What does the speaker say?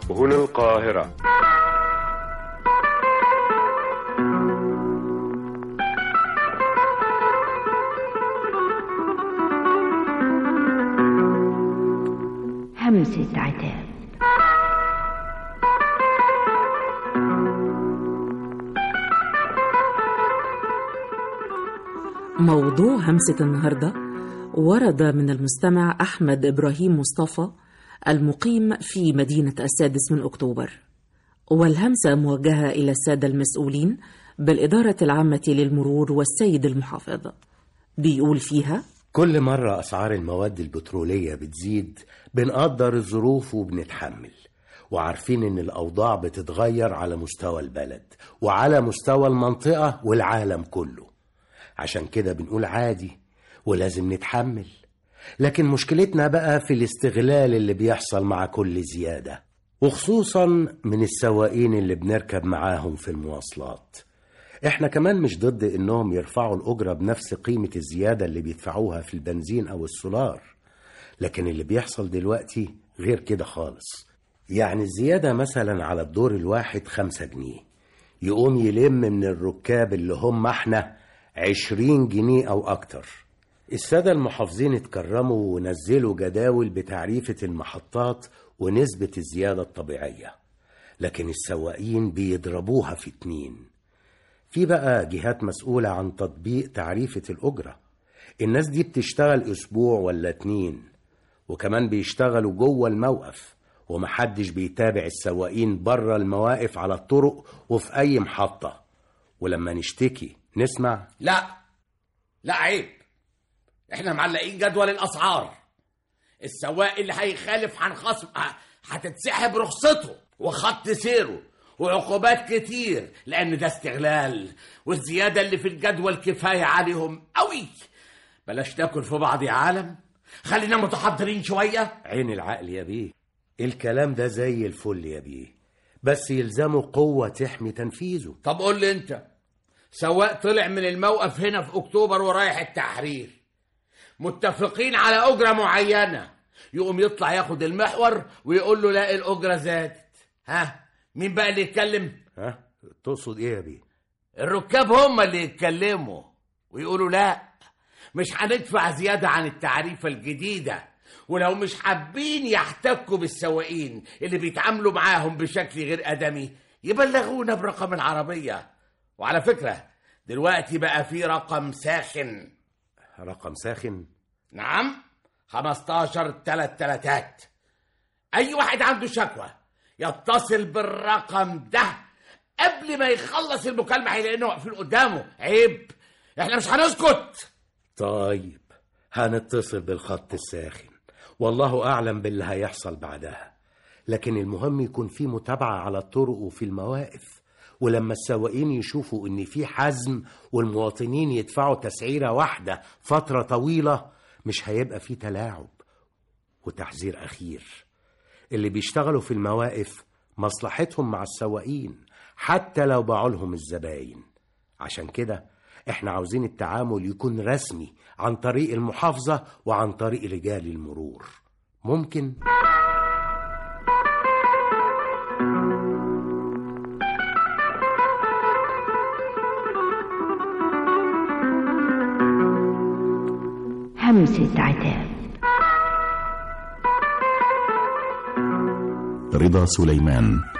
هنا القاهرة همسة عتاب موضوع همسة النهاردة ورد من المستمع أحمد إبراهيم مصطفى المقيم في مدينة السادس من أكتوبر والهمسة موجهة إلى السادة المسؤولين بالإدارة العامة للمرور والسيد المحافظ بيقول فيها كل مرة أسعار المواد البترولية بتزيد بنقدر الظروف وبنتحمل وعارفين إن الأوضاع بتتغير على مستوى البلد وعلى مستوى المنطقة والعالم كله عشان كده بنقول عادي ولازم نتحمل لكن مشكلتنا بقى في الاستغلال اللي بيحصل مع كل زيادة وخصوصا من السواقين اللي بنركب معاهم في المواصلات احنا كمان مش ضد انهم يرفعوا الاجره بنفس قيمه الزياده اللي بيدفعوها في البنزين او السولار لكن اللي بيحصل دلوقتي غير كده خالص يعني الزياده مثلا على الدور الواحد خمسة جنيه يقوم يلم من الركاب اللي هم احنا عشرين جنيه او اكتر الساده المحافظين اتكرموا ونزلوا جداول بتعريفه المحطات ونسبه الزياده الطبيعيه لكن السواقين بيضربوها في اتنين في بقى جهات مسؤولة عن تطبيق تعريفة الأجرة الناس دي بتشتغل أسبوع ولا اتنين وكمان بيشتغلوا جوه الموقف ومحدش بيتابع السواقين بره المواقف على الطرق وفي أي محطة ولما نشتكي نسمع لا لا عيب احنا معلقين جدول الاسعار السواق اللي هيخالف هنخصم ه- هتتسحب رخصته وخط سيره وعقوبات كتير لان ده استغلال والزياده اللي في الجدول كفايه عليهم قوي بلاش تاكل في بعض يا عالم خلينا متحضرين شويه عين العقل يا بيه الكلام ده زي الفل يا بيه بس يلزمه قوة تحمي تنفيذه طب قول لي انت سواق طلع من الموقف هنا في اكتوبر ورايح التحرير متفقين على اجره معينه يقوم يطلع ياخد المحور ويقول له لا الاجره زادت ها مين بقى اللي يتكلم ها تقصد ايه يا بيه الركاب هم اللي يتكلموا ويقولوا لا مش هندفع زيادة عن التعريفة الجديدة ولو مش حابين يحتكوا بالسواقين اللي بيتعاملوا معاهم بشكل غير آدمي يبلغونا برقم العربية وعلى فكرة دلوقتي بقى في رقم ساخن رقم ساخن نعم 15 تلات تلاتات أي واحد عنده شكوى يتصل بالرقم ده قبل ما يخلص المكالمة هيلاقينا واقفين قدامه عيب احنا مش هنسكت طيب هنتصل بالخط الساخن والله أعلم باللي هيحصل بعدها لكن المهم يكون في متابعة على الطرق وفي المواقف ولما السواقين يشوفوا إن في حزم والمواطنين يدفعوا تسعيرة واحدة فترة طويلة مش هيبقى في تلاعب وتحذير أخير اللي بيشتغلوا في المواقف مصلحتهم مع السواقين حتى لو باعوا لهم الزباين عشان كده احنا عاوزين التعامل يكون رسمي عن طريق المحافظة وعن طريق رجال المرور ممكن همسة عتاب رضا سليمان